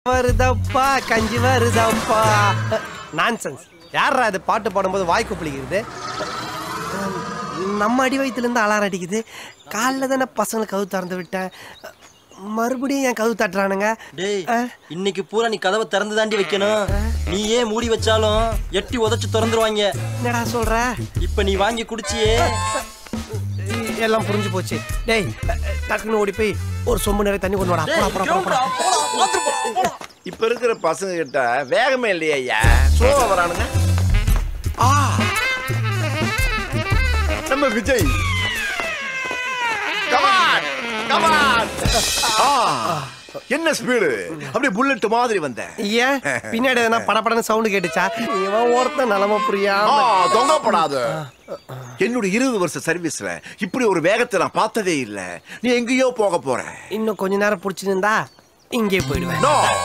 வருதப்பா கஞ்சி வருதப்பா நான்சென்ஸ் யாரா அது பாட்டு பாடும்போது வாய் குப்பிளிக்கிறது நம்ம அடி வயிற்றுலேருந்து அலாரம் அடிக்குது காலைல தானே பசங்களுக்கு கவு திறந்து விட்டேன் மறுபடியும் என் கவு தட்டுறானுங்க டேய் ஆ? இன்னைக்கு பூரா நீ கதவை திறந்து தாண்டி வைக்கணும் நீ ஏன் மூடி வச்சாலும் எட்டி உதைச்சு திறந்துருவாங்க என்னடா சொல்ற இப்ப நீ வாங்கி குடிச்சியே எல்லாம் புரிஞ்சு போச்சு டேய் டக்குன்னு ஓடி போய் ஒரு சொம்பு நிறைய தண்ணி கொண்டு வாடா போடா, போடா, போடா, போடா. இப்ப இருக்கிற பசங்க கிட்ட வேகமே இல்லையா ஐயா ஸ்லோவா வரானுங்க ஆ நம்ம விஜய் கமான் கமான் என்ன ஸ்பீடு அப்படியே புல்லட் மாதிரி வந்த ஏன் பின்னாடி எதனா படபடன்னு சவுண்டு கேட்டுச்சா இவன் ஒருத்தன் நிலம ஆ, புரியாம தொங்கப்படாத என்னுடைய இருபது வருஷ சர்வீஸ்ல இப்படி ஒரு வேகத்தை நான் பார்த்ததே இல்ல நீ எங்கேயோ போக போற இன்னும் கொஞ்ச நேரம் பிடிச்சிருந்தா இங்கே போயிடுவேன் நோ